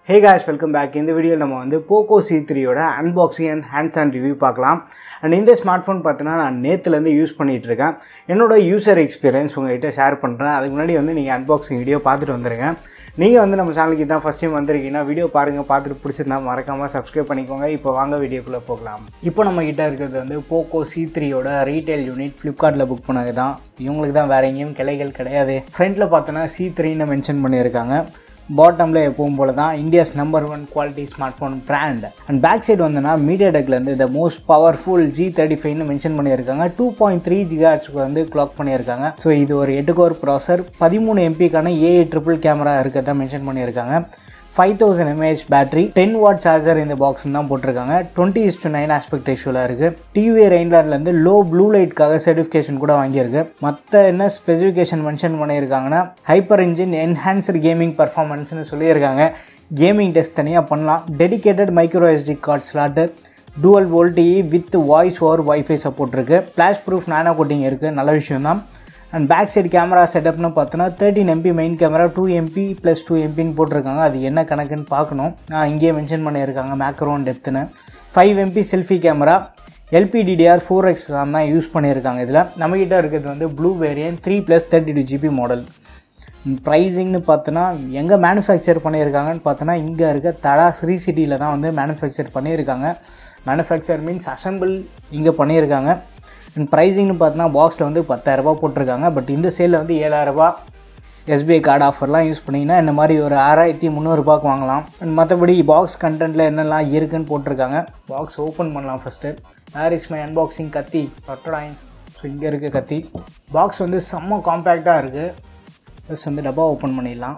hey guys welcome back இந்த வீடியோவில் நம்ம வந்து போக்கோ சி த்ரீயோட unboxing and hands on review பார்க்கலாம் அண்ட் இந்த ஸ்மார்ட் ஃபோன் பார்த்தீங்கன்னா நான் நேற்றுலேருந்து யூஸ் பண்ணிகிட்டு இருக்கேன் என்னோட யூசர் எக்ஸ்பீரியன்ஸ் உங்கள்கிட்ட ஷேர் பண்ணுறேன் அதுக்கு முன்னாடி வந்து நீங்கள் அன்பாக்சிங் வீடியோ பார்த்துட்டு வந்துருங்க நீங்கள் வந்து நம்ம சேனலுக்கு தான் ஃபஸ்ட் டைம் வந்திருக்கீங்கன்னா வீடியோ பாருங்கள் பார்த்துட்டு பிடிச்சிருந்தா மறக்காமல் சப்ஸ்கிரைப் பண்ணிக்கோங்க இப்போ வாங்க வீடியோக்குள்ளே போகலாம் இப்போ நம்ம கிட்ட இருக்கிறது வந்து போக்கோ சி த்ரீயோட ரீட்டைல் யூனிட் ஃப்ளிப்கார்ட்டில் புக் பண்ணது தான் இவங்களுக்கு தான் வேறு எங்கேயும் கிளைகள் கிடையாது ஃப்ரண்ட்டில் பார்த்தோன்னா சி த்ரீன்னு மென்ஷன் பண்ணியிருக்காங்க பாட்டமில் எப்பவும் போல தான் India's number one quality smart phone brand and back side வந்தோன்னா மீடியா டெக்லேருந்து the most powerful G thirty ஃபைவ்னு மென்ஷன் பண்ணியிருக்காங்க டூ பாயிண்ட் த்ரீ ஜிகாட்ஸ்க்கு வந்து கிளாக் பண்ணியிருக்காங்க ஸோ இது ஒரு எட்டு கோர் ப்ராசர் பதிமூணு எம்பிக்கான ஏஐ ட்ரிபிள் கேமரா இருக்கிறதா மென்ஷன் பண்ணியிருக்காங்க five thousand mAh battery ten watt charger இந்த பாக்ஸ் தான் போட்டிருக்காங்க twenty is to nine aspect ரேஷியோவில் இருக்குது டிவி ரெயின்லாண்ட்லேருந்து லோ ப்ளூ லைட்காக சர்டிஃபிகேஷன் கூட வாங்கியிருக்கு மற்ற என்ன ஸ்பெசிஃபிகேஷன் மென்ஷன் பண்ணியிருக்காங்கன்னா ஹைப்பர் இன்ஜின் என்ஹான்ஸ்டு கேமிங் பர்ஃபார்மன்ஸ்னு சொல்லியிருக்காங்க கேமிங் டெஸ்ட் தனியாக பண்ணலாம் dedicated micro SD card slot dual VoLTE with voice over WiFi support இருக்குது ஃப்ளாஷ் ப்ரூஃப் நானோ கோட்டிங் இருக்குது நல்ல விஷயம் தான் அண்ட் பேக் சைடு கேமரா செட்டப்னு பார்த்தோன்னா thirteen MP main camera two MP plus two எம்பின்னு போட்டிருக்காங்க அது என்ன கணக்குன்னு பார்க்கணும் நான் இங்கேயே மென்ஷன் பண்ணியிருக்காங்க மேக்ரோன் டெப்த்துன்னு five MP selfie camera LPDDR four X தான் தான் யூஸ் பண்ணியிருக்காங்க இதில் நம்மக்கிட்ட இருக்கிறது வந்து blue variant three plus thirty two GB model ப்ரைஸிங்னு பார்த்தோன்னா எங்கே மேனுஃபேக்சர் பண்ணியிருக்காங்கன்னு பார்த்தோன்னா இங்கே இருக்க தடா ஸ்ரீ சிட்டியில் தான் வந்து மேனுஃபேக்சர் பண்ணியிருக்காங்க மேனுஃபேக்சர் மீன்ஸ் அசம்பிள் இங்கே பண்ணியிருக்காங்க அண்ட் ப்ரைஸிங்னு பார்த்தோன்னா பாக்ஸில் வந்து பத்தாயிரரூபா போட்டிருக்காங்க பட் இந்த சேலில் வந்து ஏழாயிரரூபா எஸ்பிஐ கார்டு ஆஃபர்லாம் யூஸ் பண்ணிங்கன்னா இந்த மாதிரி ஒரு ஆறாயிரத்தி முந்நூறுபாக்கு வாங்கலாம் அண்ட் மற்றபடி பாக்ஸ் கண்டென்ட்டில் என்னெல்லாம் இருக்குன்னு போட்டிருக்காங்க பாக்ஸ் ஓப்பன் பண்ணலாம் first where is my unboxing கத்தி டொட்டடாயின் ஸோ இங்கே இருக்க கத்தி பாக்ஸ் வந்து செம்ம காம்பேக்டாக இருக்குது ப்ளஸ் வந்து டப்பா ஓப்பன் பண்ணிடலாம்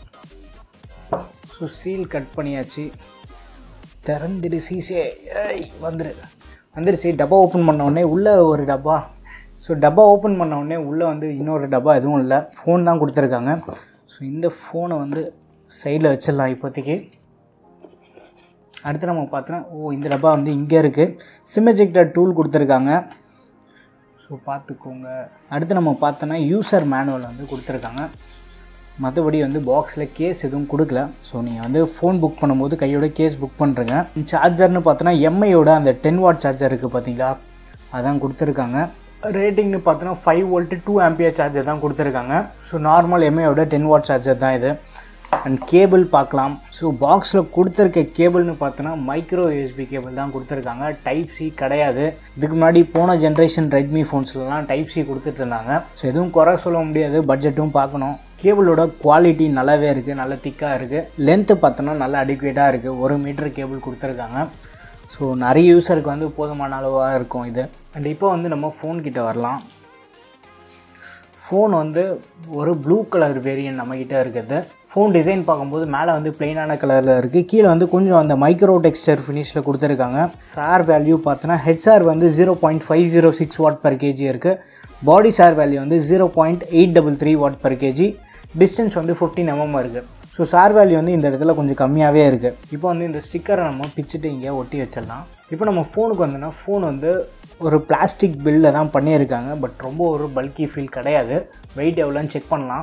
ஸோ சீல் கட் பண்ணியாச்சு திறந்துடு சீசே ஏய் வந்துரு வந்துருச்சு டப்பா ஓப்பன் பண்ண உடனே உள்ளே ஒரு டப்பா ஸோ டப்பா ஓப்பன் பண்ண உடனே உள்ளே வந்து இன்னொரு டப்பா எதுவும் இல்லை ஃபோன் தான் கொடுத்துருக்காங்க ஸோ இந்த ஃபோனை வந்து சைடில் வச்சிடலாம் இப்போதைக்கு அடுத்து நம்ம பார்த்தோன்னா ஓ இந்த டப்பா வந்து இங்கே இருக்குது சிமெஜெக்டர் டூல் கொடுத்துருக்காங்க ஸோ பார்த்துக்கோங்க அடுத்து நம்ம பார்த்தோன்னா யூசர் மேனுவல் வந்து கொடுத்துருக்காங்க மற்றபடி வந்து பாக்ஸில் கேஸ் எதுவும் கொடுக்கல ஸோ நீங்கள் வந்து ஃபோன் புக் பண்ணும்போது கையோட கேஸ் புக் பண்ணுறங்க சார்ஜர்னு பார்த்தோன்னா எம்ஐயோட அந்த டென் வாட் சார்ஜர் இருக்குது பார்த்தீங்களா அதான் கொடுத்துருக்காங்க ரேட்டிங்னு பார்த்தோன்னா five volt two ampere charger தான் கொடுத்துருக்காங்க ஸோ நார்மல் எம்ஐயோட டென் வாட் சார்ஜர் தான் இது அண்ட் கேபிள் பார்க்கலாம் ஸோ பாக்ஸில் கொடுத்துருக்க கேபிள்னு பார்த்தோன்னா மைக்ரோ யூஎஸ்பி கேபிள் தான் கொடுத்துருக்காங்க டைப் சி கிடையாது இதுக்கு முன்னாடி போன ஜென்ரேஷன் ரெட்மி ஃபோன்ஸ்லலாம் டைப் சி கொடுத்துட்டு இருந்தாங்க ஸோ எதுவும் குறை சொல்ல முடியாது பட்ஜெட்டும் பார்க்கணும் கேபிளோட குவாலிட்டி நல்லாவே இருக்குது நல்ல திக்காக இருக்குது லென்த்து பார்த்தோன்னா நல்லா அடிக்குவேட்டாக இருக்குது ஒரு மீட்டர் கேபிள் கொடுத்துருக்காங்க ஸோ நிறைய யூஸருக்கு வந்து போதுமான அளவாக இருக்கும் இது அண்ட் இப்போ வந்து நம்ம ஃபோன் கிட்ட வரலாம் ஃபோன் வந்து ஒரு ப்ளூ கலர் வேரியன்ட் நம்மக்கிட்ட இருக்குது ஃபோன் டிசைன் பார்க்கும்போது மேலே வந்து பிளெயினான கலரில் இருக்குது கீழே வந்து கொஞ்சம் அந்த மைக்ரோ டெக்ஸ்டர் ஃபினிஷில் கொடுத்துருக்காங்க சார் வேல்யூ பார்த்தோன்னா ஹெட் சார் வந்து zero point five zero six watt per KG இருக்குது பாடி சார் வேல்யூ வந்து zero point eight double three watt per KG distance வந்து ஃபிஃப்டின் எம்எம் இருக்குது ஸோ சார் வேல்யூ வந்து இந்த இடத்துல கொஞ்சம் கம்மியாகவே இருக்குது இப்போ வந்து இந்த ஸ்டிக்கரை நம்ம பிச்சுட்டு இங்கே ஒட்டி வச்சிடலாம் இப்போ நம்ம ஃபோனுக்கு வந்தோன்னா ஃபோன் வந்து ஒரு பிளாஸ்டிக் பில்லில் தான் பண்ணியிருக்காங்க பட் ரொம்ப ஒரு பல்கி ஃபீல் கிடையாது வெயிட் எவ்வளோன்னு செக் பண்ணலாம்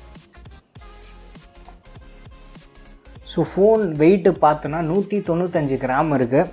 ஸோ ஃபோன் வெயிட்டு பார்த்தோன்னா நூற்றி தொண்ணூத்தஞ்சு கிராம் இருக்குது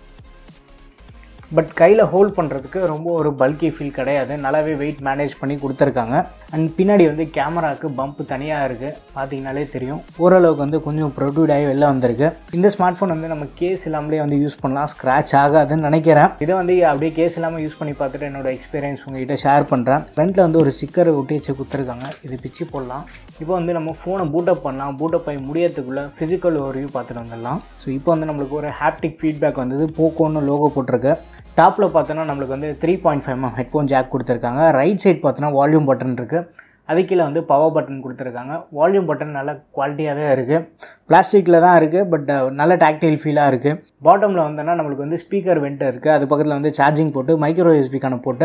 பட் கையில் ஹோல்ட் பண்ணுறதுக்கு ரொம்ப ஒரு பல்கி ஃபீல் கிடையாது நல்லாவே வெயிட் மேனேஜ் பண்ணி கொடுத்துருக்காங்க அண்ட் பின்னாடி வந்து கேமராவுக்கு பம்ப் தனியாக இருக்குது பார்த்தீங்கனாலே தெரியும் ஓரளவுக்கு வந்து கொஞ்சம் ப்ரொடியூட் ஆகி வெளில வந்திருக்கு இந்த ஸ்மார்ட் ஃபோன் வந்து நம்ம கேஸ் இல்லாமலே வந்து யூஸ் பண்ணலாம் ஸ்க்ராச் ஆகாதுன்னு நினைக்கிறேன் இதை வந்து அப்படியே கேஸ் இல்லாமல் யூஸ் பண்ணி பார்த்துட்டு என்னோட எக்ஸ்பீரியன்ஸ் உங்ககிட்ட ஷேர் பண்ணுறேன் ஃப்ரண்ட்டில் வந்து ஒரு ஸ்டிக்கர் ஒட்டி வச்சு கொடுத்துருக்காங்க இது பிச்சு போடலாம் இப்போ வந்து நம்ம ஃபோனை பூட்டப் பண்ணலாம் பூட்டப் ஆகி முடியறதுக்குள்ளே ஃபிசிக்கல் ஓவரியூ பார்த்துட்டு வந்துடலாம் ஸோ இப்போ வந்து நம்மளுக்கு ஒரு ஹாப்டிக் ஃபீட்பேக் வந்தது போக்கோன்னு லோகோ போட்டிருக்கு டாப்பில் பார்த்தோன்னா நம்மளுக்கு வந்து three point five M headphone jack கொடுத்துருக்காங்க ரைட் சைட் பார்த்தோன்னா வால்யூம் பட்டன் இருக்குது அது கீழே வந்து பவர் பட்டன் கொடுத்துருக்காங்க வால்யூம் பட்டன் நல்ல குவாலிட்டியாகவே இருக்குது பிளாஸ்டிக்கில் தான் இருக்குது பட் நல்ல டாக்டைல் ஃபீலாக இருக்குது பாட்டமில் வந்தோன்னா நம்மளுக்கு வந்து ஸ்பீக்கர் வெண்ட் இருக்குது அது பக்கத்தில் வந்து சார்ஜிங் போட்டு மைக்ரோ யூஎஸ்பிக்கான port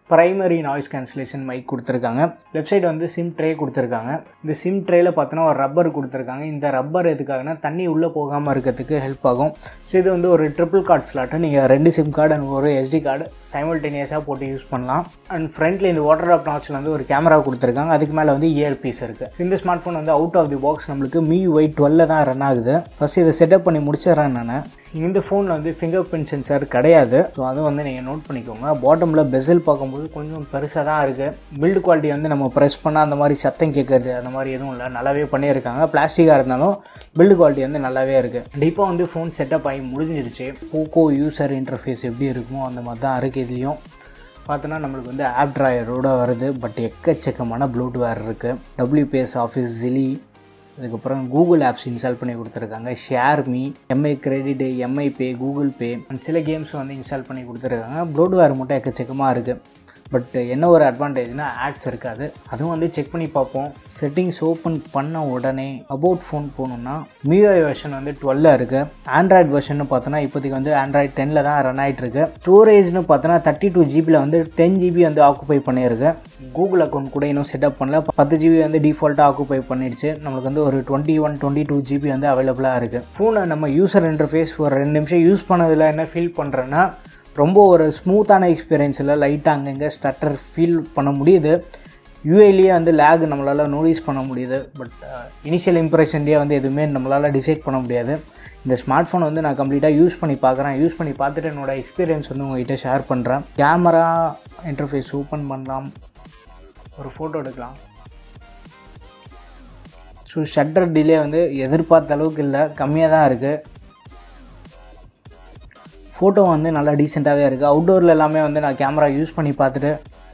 primary noise cancellation mic கொடுத்துருக்காங்க லெஃப்ட் சைடு வந்து சிம் ட்ரே கொடுத்துருக்காங்க இந்த சிம் ட்ரேயில் பார்த்தோன்னா ஒரு ரப்பர் கொடுத்துருக்காங்க இந்த ரப்பர் எதுக்காகனா தண்ணி உள்ளே போகாமல் இருக்கிறதுக்கு ஹெல்ப் ஆகும் ஸோ இது வந்து ஒரு ட்ரிபிள் கார்ட் ஸ்லாட்டு நீங்கள் ரெண்டு சிம் கார்டு அண்ட் ஒரு எஸ்டி கார்டு சைமல்டேனியஸாக போட்டு யூஸ் பண்ணலாம் அண்ட் ஃப்ரண்ட்டில் இந்த வாட்டர் ட்ராப் நாச்சில் வந்து ஒரு கேமரா கொடுத்துருக்காங்க அதுக்கு மேலே வந்து இயர்பீஸ் இருக்குது இந்த ஸ்மார்ட் ஃபோன் வந்து அவுட் ஆஃப் தி பாக்ஸ் நம்மளுக்கு மீ ஒய் டுவெல்ல தான் ரன் ஆகுது ஃபஸ்ட் இதை செட்டப் பண்ணி முடிச்சிடறேன் நான் இந்த ஃபோனில் வந்து ஃபிங்கர் பிரிண்ட் சென்சார் கிடையாது ஸோ அதுவும் வந்து நீங்கள் நோட் பண்ணிக்கோங்க பாட்டமில் பெசல் பார்க்கும்போது கொஞ்சம் பெருசாக தான் இருக்குது பில்டு குவாலிட்டி வந்து நம்ம ப்ரெஸ் பண்ணால் அந்த மாதிரி சத்தம் கேட்குறது அந்த மாதிரி எதுவும் இல்லை நல்லாவே பண்ணியிருக்காங்க பிளாஸ்டிக்காக இருந்தாலும் பில்டு குவாலிட்டி வந்து நல்லாவே இருக்குது இப்போ வந்து ஃபோன் செட்டப் ஆகி முடிஞ்சிருச்சு போக்கோ யூசர் இன்டர்ஃபேஸ் எப்படி இருக்குமோ அந்த மாதிரி தான் இருக்குது இதுலேயும் பார்த்தோன்னா நம்மளுக்கு வந்து ஆப் ட்ராயரோட வருது பட் எக்கச்சக்கமான ப்ளூட்வேர் இருக்குது டபிள்யூபிஎஸ் ஆஃபீஸ் ஜிலி அதுக்கப்புறம் கூகுள் ஆப்ஸ் இன்ஸ்டால் பண்ணி கொடுத்துருக்காங்க share me Mi credit Mi pay Google pay and சில கேம்ஸ் வந்து இன்ஸ்டால் பண்ணி கொடுத்துருக்காங்க ப்ளூட்வேர் மட்டும் எக்கச்சக்கமாக இருக்குது பட் என்ன ஒரு அட்வான்டேஜ்னா ஆட்ஸ் இருக்காது அதுவும் வந்து செக் பண்ணி பார்ப்போம் செட்டிங்ஸ் ஓப்பன் பண்ண உடனே அபவுட் ஃபோன் போகணுன்னா மியூஐ வெர்ஷன் வந்து டுவெல்ல இருக்குது ஆண்ட்ராய்டு வெர்ஷன் பார்த்தோன்னா இப்போதைக்கு வந்து ஆண்ட்ராய்டு டென்னில் தான் ரன் ஆகிட்டு இருக்கு ஸ்டோரேஜ்னு பார்த்தோன்னா தேர்ட்டி டூ ஜிபியில் வந்து டென் ஜிபி வந்து ஆக்குப்பை பண்ணியிருக்கு கூகுள் அக்கௌண்ட் கூட இன்னும் செட்டப் பண்ணல பத்து ஜிபி வந்து டிஃபால்ட்டாக ஆக்குப்பை பண்ணிடுச்சு நம்மளுக்கு வந்து ஒரு twenty one twenty two GB வந்து அவைலபிளாக இருக்குது ஃபோனை நம்ம யூசர் இன்டர்ஃபேஸ் ஒரு ரெண்டு நிமிஷம் யூஸ் பண்ணதில் என்ன ஃபீல் பண்ணுறேன்னா ரொம்ப ஒரு ஸ்மூத்தான எக்ஸ்பீரியன்ஸில் லைட்டாக அங்கங்கே ஸ்டட்டர் ஃபீல் பண்ண முடியுது யூஏலேயே வந்து லேக் நம்மளால் நோட்டீஸ் பண்ண முடியுது பட் இனிஷியல் இம்ப்ரெஷன்லேயே வந்து எதுவுமே நம்மளால் டிசைட் பண்ண முடியாது இந்த ஸ்மார்ட் ஃபோன் வந்து நான் கம்ப்ளீட்டாக யூஸ் பண்ணி பார்க்குறேன் யூஸ் பண்ணி பார்த்துட்டு என்னோடய எக்ஸ்பீரியன்ஸ் வந்து உங்கள்கிட்ட ஷேர் பண்ணுறேன் கேமரா இன்டர்ஃபேஸ் ஓப்பன் பண்ணலாம் ஒரு ஃபோட்டோ எடுக்கலாம் ஸோ ஷட்டர் டிலே வந்து எதிர்பார்த்த அளவுக்கு இல்லை கம்மியாக தான் இருக்குது ஃபோட்டோ வந்து நல்லா டீசெண்டாகவே இருக்குது அவுட்டோரில் எல்லாமே வந்து நான் கேமரா யூஸ் பண்ணி பார்த்துட்டு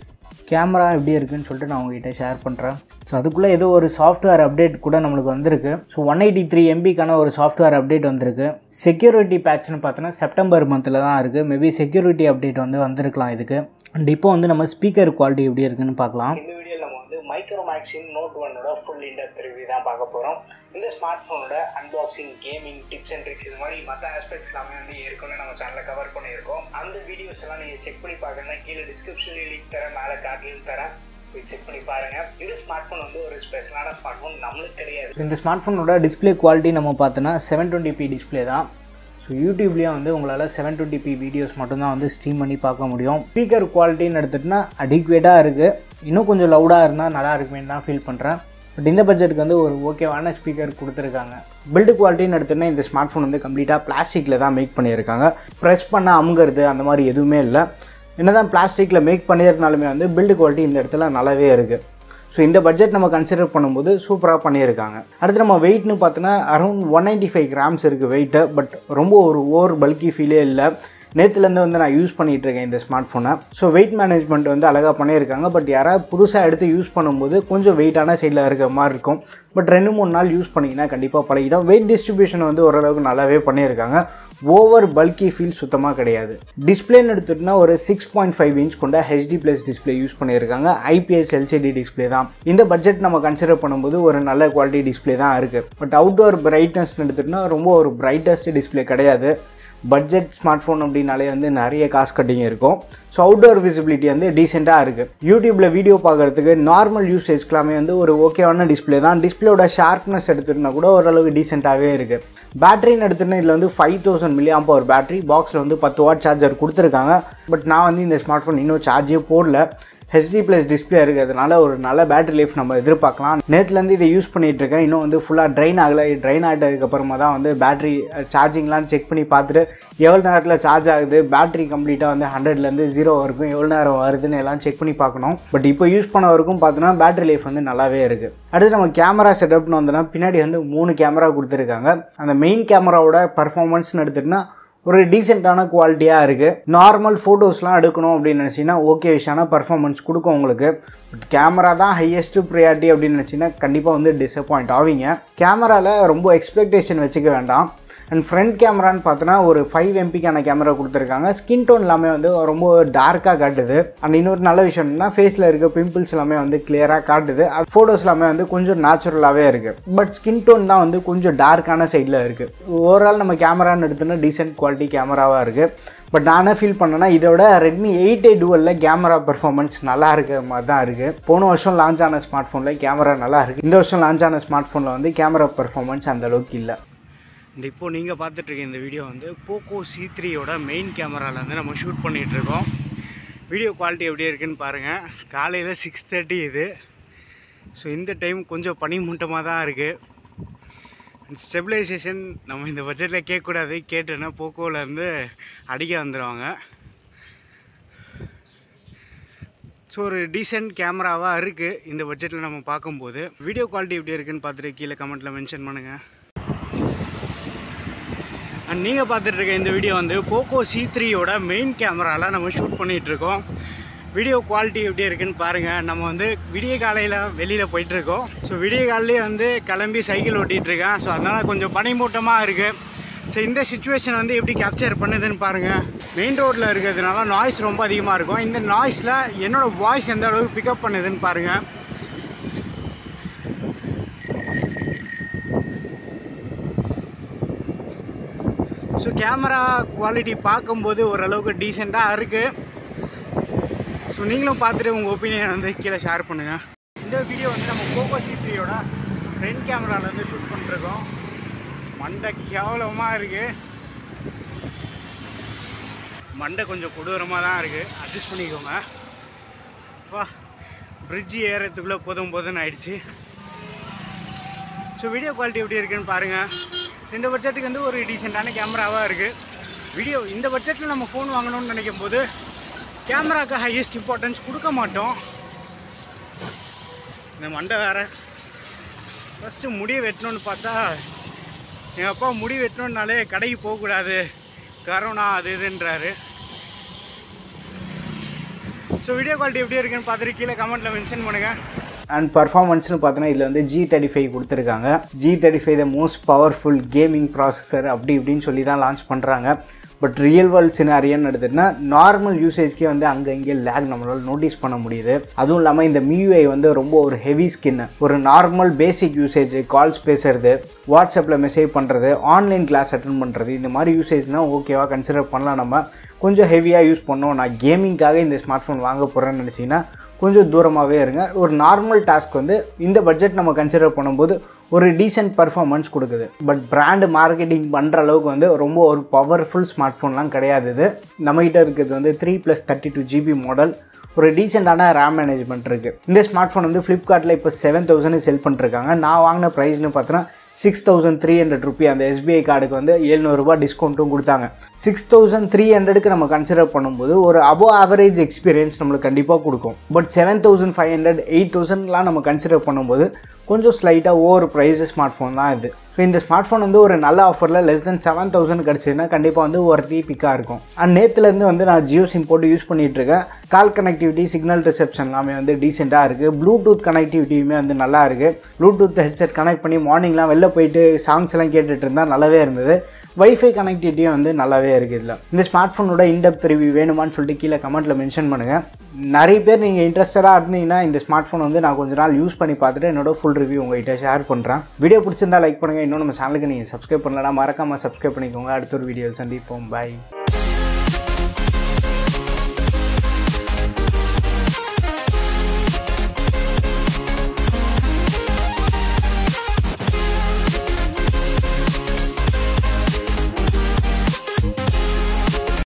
கேமரா எப்படி இருக்குன்னு சொல்லிட்டு நான் உங்ககிட்ட ஷேர் பண்ணுறேன் ஸோ அதுக்குள்ளே ஏதோ ஒரு சாஃப்ட்வேர் அப்டேட் கூட நம்மளுக்கு வந்திருக்கு ஸோ ஒன் எயிட்டி த்ரீ எம்பிக்கான ஒரு சாஃப்ட்வேர் அப்டேட் வந்திருக்கு செக்யூரிட்டி பேட்ச்னு பார்த்தோன்னா செப்டம்பர் மந்தில் தான் இருக்குது மேபி செக்யூரிட்டி அப்டேட் வந்து வந்திருக்கலாம் இதுக்கு அண்ட் இப்போ வந்து நம்ம ஸ்பீக்கர் குவாலிட்டி எப்படி இருக்குன்னு பார்க்கலாம் இந்த வீடியோவில் நம்ம வந்து மைக்ரோமேக்ஸின் நோட் ஒன்னோட ஃபுல் இன்டெப்த் ரிவ்யூ தான் பார்க்க போகிறோம் இந்த smartphone unboxing gaming tips and tricks இது மாதிரி மற்ற ஆஸ்பெக்ட்ஸ் எல்லாமே வந்து ஏற்கனவே நம்ம சேனலில் கவர் பண்ணியிருக்கோம் அந்த வீடியோஸ் எல்லாம் நீங்கள் செக் பண்ணி பார்க்கணும்னா கீழே டிஸ்கிரிப்ஷன்லேயும் லிங்க் தரேன் மேலே கார்ட்லையும் தரேன் போய் செக் பண்ணி பாருங்க இந்த ஸ்மார்ட் ஃபோன் வந்து ஒரு ஸ்பெஷலான ஸ்மார்ட் ஃபோன் நம்மளுக்கு கிடையாது இந்த ஸ்மார்ட் ஃபோனோட டிஸ்பிளே குவாலிட்டி நம்ம பார்த்தோன்னா செவன் டுவெண்ட்டி பி டிஸ்பிளே தான் ஸோ யூடியூப்லேயும் வந்து உங்களால் செவன் டுவெண்ட்டி பி வீடியோஸ் மட்டும்தான் வந்து ஸ்ட்ரீம் பண்ணி பார்க்க முடியும் ஸ்பீக்கர் குவாலிட்டின்னு எடுத்துகிட்டுனா அடிக்குவேட்டாக இருக்குது இன்னும் கொஞ்சம் லவுடாக இருந்தால் நல்லா இருக்குமேன்னு தான் ஃபீல் பண்ணுறேன் பட் இந்த பட்ஜெட்டுக்கு வந்து ஒரு ஓகேவான ஸ்பீக்கர் கொடுத்துருக்காங்க பில்டு குவாலிட்டின்னு எடுத்தோன்னா இந்த ஸ்மார்ட் ஃபோன் வந்து கம்ப்ளீட்டாக பிளாஸ்டிக்கில் தான் மேக் பண்ணியிருக்காங்க ப்ரெஸ் பண்ண அமுங்கிறது அந்த மாதிரி எதுவுமே இல்லை என்ன தான் பிளாஸ்டிக்கில் மேக் பண்ணியிருந்தாலுமே வந்து பில்டு குவாலிட்டி இந்த இடத்துல நல்லாவே இருக்குது ஸோ இந்த பட்ஜெட் நம்ம கன்சிடர் பண்ணும்போது சூப்பராக பண்ணியிருக்காங்க அடுத்து நம்ம வெயிட்னு பார்த்தோன்னா around one ninety five grams இருக்குது வெயிட்டு பட் ரொம்ப ஒரு ஓவர் பல்கி ஃபீலே இல்லை நேற்றுலேருந்து வந்து நான் யூஸ் பண்ணிகிட்டு இருக்கேன் இந்த ஸ்மார்ட் ஃபோனை ஸோ வெயிட் மேனேஜ்மெண்ட் வந்து அழகாக பண்ணியிருக்காங்க பட் யாராவது புதுசாக எடுத்து யூஸ் பண்ணும்போது கொஞ்சம் வெயிட்டான சைடில் இருக்கிற மாதிரி இருக்கும் பட் ரெண்டு மூணு நாள் யூஸ் பண்ணிங்கன்னா கண்டிப்பாக பழகிடும் வெயிட் டிஸ்ட்ரிபியூஷன் வந்து ஓரளவுக்கு நல்லாவே பண்ணியிருக்காங்க ஓவர் பல்கி ஃபீல் சுத்தமாக கிடையாது டிஸ்பிளேன்னு எடுத்துகிட்டுனா ஒரு சிக்ஸ் பாயிண்ட் ஃபைவ் இன்ச் கொண்ட ஹெச்டி ப்ளஸ் டிஸ்பிளே யூஸ் பண்ணியிருக்காங்க ஐபிஎஸ் எல்சிடி டிஸ்பிளே தான் இந்த பட்ஜெட் நம்ம கன்சிடர் பண்ணும்போது ஒரு நல்ல குவாலிட்டி டிஸ்பிளே தான் இருக்குது பட் அவுட்டோர் பிரைட்னஸ் எடுத்துகிட்டுனா ரொம்ப ஒரு பிரைட்டஸ்ட் டிஸ்பிளே கிடையாது பட்ஜெட் ஸ்மார்ட் ஃபோன் அப்படின்னாலே வந்து நிறைய காசு கட்டிங் இருக்கும் ஸோ அவுட்டோர் விசிபிலிட்டி வந்து டீசெண்டாக இருக்குது யூடியூப்பில் வீடியோ பார்க்குறதுக்கு நார்மல் யூசேஜ்க்கெல்லாமே வந்து ஒரு ஓகேவான டிஸ்பிளே தான் டிஸ்பிளேயோட ஷார்ப்னஸ் எடுத்துகிட்டா கூட ஓரளவுக்கு டீசெண்டாகவே இருக்குது பேட்டரின்னு எடுத்துகிட்டு இதில் வந்து ஃபைவ் தௌசண்ட் மில்லி ஆம்போ ஒரு பேட்டரி பாக்ஸில் வந்து பத்து வாட் சார்ஜர் கொடுத்துருக்காங்க பட் நான் வந்து இந்த ஸ்மார்ட் ஃபோன் இன்னும் சார்ஜே போடல ஹெச்டி ப்ளஸ் டிஸ்பிளே இருக்கிறதுனால ஒரு நல்ல பேட்டரி லைஃப் நம்ம எதிர்பார்க்கலாம் நேற்றுலேருந்து இதை யூஸ் பண்ணிகிட்டு இருக்கேன் இன்னும் வந்து ஃபுல்லாக ட்ரைன் ஆகலை ட்ரைன் ஆகிட்டதுக்கப்புறமா தான் வந்து பேட்டரி சார்ஜிங்லாம் செக் பண்ணி பார்த்துட்டு எவ்வளோ நேரத்தில் சார்ஜ் ஆகுது பேட்டரி கம்ப்ளீட்டாக வந்து ஹண்ட்ரட்லேருந்து ஜீரோ வரைக்கும் எவ்வளோ நேரம் வருதுன்னு எல்லாம் செக் பண்ணி பார்க்கணும் பட் இப்போ யூஸ் பண்ண வரைக்கும் பார்த்தோன்னா பேட்டரி லைஃப் வந்து நல்லாவே இருக்குது அடுத்து நம்ம கேமரா செட்டப்னு வந்தோன்னா பின்னாடி வந்து மூணு கேமரா கொடுத்துருக்காங்க அந்த மெயின் கேமராவோட பர்ஃபார்மன்ஸ்னு எடுத்துகிட்டுனா ஒரு டீசெண்டான குவாலிட்டியாக இருக்குது நார்மல் ஃபோட்டோஸ்லாம் எடுக்கணும் அப்படின்னு நினச்சிங்கன்னா ஓகே விஷயமான பர்ஃபார்மன்ஸ் கொடுக்கும் உங்களுக்கு பட் கேமரா தான் ஹையஸ்ட் ப்ரியாரிட்டி அப்படின்னு நினச்சிங்கன்னா கண்டிப்பாக வந்து டிசப்பாயிண்ட் ஆவீங்க கேமராவில் ரொம்ப எக்ஸ்பெக்டேஷன் வச்சுக்க வேண்டாம் அண்ட் ஃப்ரண்ட் கேமரான்னு பார்த்தோன்னா ஒரு ஃபைவ் எம்பிக்கான கேமரா கொடுத்துருக்காங்க ஸ்கின் டோன் எல்லாமே வந்து ரொம்ப டார்க்காக காட்டுது அண்ட் இன்னொரு நல்ல விஷயம் என்னன்னா ஃபேஸில் இருக்க பிம்பிள்ஸ் எல்லாமே வந்து கிளியராக காட்டுது அது ஃபோட்டோஸ் எல்லாமே வந்து கொஞ்சம் நேச்சுரலாகவே இருக்குது பட் ஸ்கின் டோன் தான் வந்து கொஞ்சம் டார்க்கான சைடில் இருக்குது ஓவரால் நம்ம கேமரான்னு எடுத்தோன்னா டீசென்ட் குவாலிட்டி கேமராவாக இருக்குது பட் நான் என்ன ஃபீல் பண்ணேன்னா இதோட ரெட்மி எயிட் ஏ டுவலில் கேமரா பெர்ஃபார்மன்ஸ் நல்லா இருக்கிற மாதிரி தான் இருக்குது போன வருஷம் லான்ச் ஆன ஸ்மார்ட் ஃபோனில் கேமரா நல்லா இருக்குது இந்த வருஷம் லான்ச் ஆன ஸ்மார்ட் ஃபோனில் வந்து கேமரா பெர்ஃபார்மன்ஸ் அந்த அளவுக்கு இல்லை இந்த இப்போ நீங்கள் பார்த்துட்ருக்க இந்த வீடியோ வந்து போக்கோ சி த்ரீயோட மெயின் கேமராவில் வந்து நம்ம ஷூட் பண்ணிகிட்ருக்கோம் வீடியோ குவாலிட்டி எப்படி இருக்குன்னு பாருங்கள் காலையில் சிக்ஸ் தேர்ட்டி இது ஸோ இந்த டைம் கொஞ்சம் பனிமூட்டமாக தான் இருக்குது ஸ்டெபிலைசேஷன் நம்ம இந்த பட்ஜெட்டில் கேட்கக்கூடாது கேட்டோன்னா போக்கோலேருந்து அடிக்க வந்துடுவாங்க ஸோ ஒரு டீசென்ட் கேமராவாக இருக்குது இந்த பட்ஜெட்டில் நம்ம பார்க்கும்போது வீடியோ குவாலிட்டி எப்படி இருக்குன்னு பார்த்துட்டு கீழே கமெண்ட்டில் மென்ஷன் பண்ணுங்கள் அண்ட் நீங்கள் பார்த்துட்டு இருக்க இந்த வீடியோ வந்து போக்கோ சி த்ரீயோட மெயின் கேமராவில் நம்ம ஷூட் பண்ணிகிட்ருக்கோம் வீடியோ குவாலிட்டி எப்படி இருக்குன்னு பாருங்கள் நம்ம வந்து விடிய காலையில் வெளியில் போயிட்டுருக்கோம் ஸோ விடிய காலையிலே வந்து கிளம்பி சைக்கிள் ஓட்டிகிட்ருக்கேன் ஸோ அதனால் கொஞ்சம் பனிமூட்டமாக இருக்குது ஸோ இந்த சுச்சுவேஷன் வந்து எப்படி கேப்சர் பண்ணுதுன்னு பாருங்கள் மெயின் ரோட்டில் இருக்கிறதுனால நாய்ஸ் ரொம்ப அதிகமாக இருக்கும் இந்த நாய்ஸில் என்னோடய வாய்ஸ் எந்த அளவுக்கு பிக்கப் பண்ணுதுன்னு பாருங்கள் ஸோ கேமரா குவாலிட்டி பார்க்கும்போது ஓரளவுக்கு டீசெண்டாக இருக்குது ஸோ நீங்களும் பார்த்துட்டு உங்கள் ஒப்பீனியன் வந்து கீழே ஷேர் பண்ணுங்கள் இந்த வீடியோ வந்து நம்ம போக்கோ சி த்ரீயோட ஃப்ரண்ட் கேமராலேருந்து ஷூட் பண்ணிருக்கோம் மண்டை கேவலமாக இருக்குது மண்டை கொஞ்சம் கொடூரமாக தான் இருக்குது அட்ஜஸ்ட் பண்ணிக்கோங்க வா பிரிட்ஜு ஏறத்துக்குள்ளே போதும் போதும்னு ஆயிடுச்சு ஸோ வீடியோ குவாலிட்டி எப்படி இருக்குன்னு பாருங்கள் இந்த பட்ஜெட்டுக்கு வந்து ஒரு டீசெண்டான கேமராவாக இருக்குது வீடியோ இந்த பட்ஜெட்டில் நம்ம ஃபோன் வாங்கணும்னு நினைக்கும் போது கேமராக்கு ஹையஸ்ட் இம்பார்ட்டன்ஸ் கொடுக்க மாட்டோம் இந்த மண்டை வேறு ஃபஸ்ட்டு முடி வெட்டணும்னு பார்த்தா எங்கள் அப்பா முடி வெட்டணுன்னாலே கடைக்கு போகக்கூடாது கரோனா அது இதுன்றாரு ஸோ வீடியோ குவாலிட்டி எப்படி இருக்குன்னு பார்த்துட்டு கீழே கமெண்ட்டில் மென்ஷன் பண்ணுங்கள் அண்ட் பர்ஃபார்மன்ஸ்னு பார்த்தோன்னா இதில் வந்து ஜி தேர்ட்டி ஃபைவ் கொடுத்துருக்காங்க G thirty five the most powerful gaming processor அப்படி இப்படின்னு சொல்லி தான் லான்ச் பண்ணுறாங்க பட் ரியல் வேர்ல்ட் சினாரியன்னு எடுத்துகிட்டா நார்மல் யூசேஜ்க்கே வந்து அங்கே இங்கே லேக் நம்மளால் நோட்டீஸ் பண்ண முடியுது அதுவும் இல்லாமல் இந்த மியூஐ வந்து ரொம்ப ஒரு ஹெவி ஸ்கின்னு ஒரு நார்மல் பேசிக் யூசேஜ் கால்ஸ் பேசுறது வாட்ஸ்அப்பில் மெசேஜ் பண்ணுறது ஆன்லைன் கிளாஸ் அட்டன் பண்ணுறது இந்த மாதிரி யூசேஜ்னால் ஓகேவா கன்சிடர் பண்ணலாம் நம்ம கொஞ்சம் ஹெவியாக யூஸ் பண்ணோம் நான் கேமிங்காக இந்த ஸ்மார்ட் ஃபோன் வாங்க போகிறேன்னு நினச்சிங்கன்னா கொஞ்சம் தூரமாகவே இருங்க ஒரு நார்மல் டாஸ்க் வந்து இந்த பட்ஜெட் நம்ம கன்சிடர் பண்ணும்போது ஒரு டீசென்ட் பர்ஃபார்மன்ஸ் கொடுக்குது பட் பிராண்டு மார்க்கெட்டிங் பண்ணுற அளவுக்கு வந்து ரொம்ப ஒரு பவர்ஃபுல் ஸ்மார்ட் ஃபோன்லாம் கிடையாது இது நம்மகிட்ட இருக்கிறது வந்து three plus thirty two GB model ஒரு டீசெண்டான ரேம் மேனேஜ்மெண்ட் இருக்குது இந்த ஸ்மார்ட் ஃபோன் வந்து ஃப்ளிப்கார்ட்டில் இப்போ செவன் தௌசண்ட் செல் பண்ணிருக்காங்க நான் வாங்கின ப்ரைஸ்னு பார்த்தோன்னா six thousand three hundred rupee அந்த எஸ்பிஐ கார்டுக்கு வந்து எழுநூறுபா டிஸ்கவுண்ட்டும் கொடுத்தாங்க சிக்ஸ் தௌசண்ட் த்ரீ ஹண்ட்ரடுக்கு நம்ம கன்சிடர் பண்ணும்போது ஒரு அபோ ஆவரேஜ் எக்ஸ்பீரியன்ஸ் நம்மளுக்கு கண்டிப்பாக கொடுக்கும் but seven thousand five hundred eight தௌசண்ட்லாம் நம்ம கன்சிடர் பண்ணும்போது கொஞ்சம் ஸ்லைட்டாக ஓவர் ப்ரைஸ் ஸ்மார்ட் ஃபோன் தான் இது ஸோ இந்த ஸ்மார்ட் ஃபோன் வந்து ஒரு நல்ல ஆஃபரில் லெஸ் தென் செவன் தௌசண்ட் கிடச்சிதுன்னா கண்டிப்பாக வந்து ஒர்த்தி பிக்காக இருக்கும் அண்ட் நேற்றுலேருந்து வந்து நான் ஜியோ சிம் போட்டு யூஸ் பண்ணிகிட்டு இருக்கேன் கால் கனெக்டிவிட்டி சிக்னல் ரிசப்ஷன் எல்லாமே வந்து டீசெண்டாக இருக்குது ப்ளூடூத் கனெக்டிவிட்டியுமே வந்து நல்லா இருக்குது ப்ளூடூத் ஹெட்செட் கனெக்ட் பண்ணி மார்னிங்லாம் வெளில போயிட்டு சாங்ஸ் எல்லாம் கேட்டுட்டு இருந்தால் நல்லாவே இருந்தது வைஃபை கனெக்டிவிட்டியும் வந்து நல்லாவே இருக்குது இதில் இந்த ஸ்மார்ட் ஃபோனோட இன்டெப்த் ரிவ்யூ வேணுமான்னு சொல்லிட்டு கீழே கமெண்ட்டில் மென்ஷன் பண்ணுங்கள் நிறைய பேர் நீங்கள் இன்ட்ரெஸ்டடாக இருந்தீங்கன்னா இந்த ஸ்மார்ட் ஃபோன் வந்து நான் கொஞ்ச நாள் யூஸ் பண்ணி பார்த்துட்டு என்னோட ஃபுல் ரிவ்யூ உங்கள்கிட்ட ஷேர் பண்ணுறேன் வீடியோ பிடிச்சிருந்தா லைக் பண்ணுங்கள் இன்னும் நம்ம சேனலுக்கு நீங்கள் சப்ஸ்கிரைப் பண்ணலன்னா மறக்காமல் சப்ஸ்கிரைப் பண்ணிக்கோங்க அடுத்த ஒரு வீடியோ சந்திப்போம் பாய்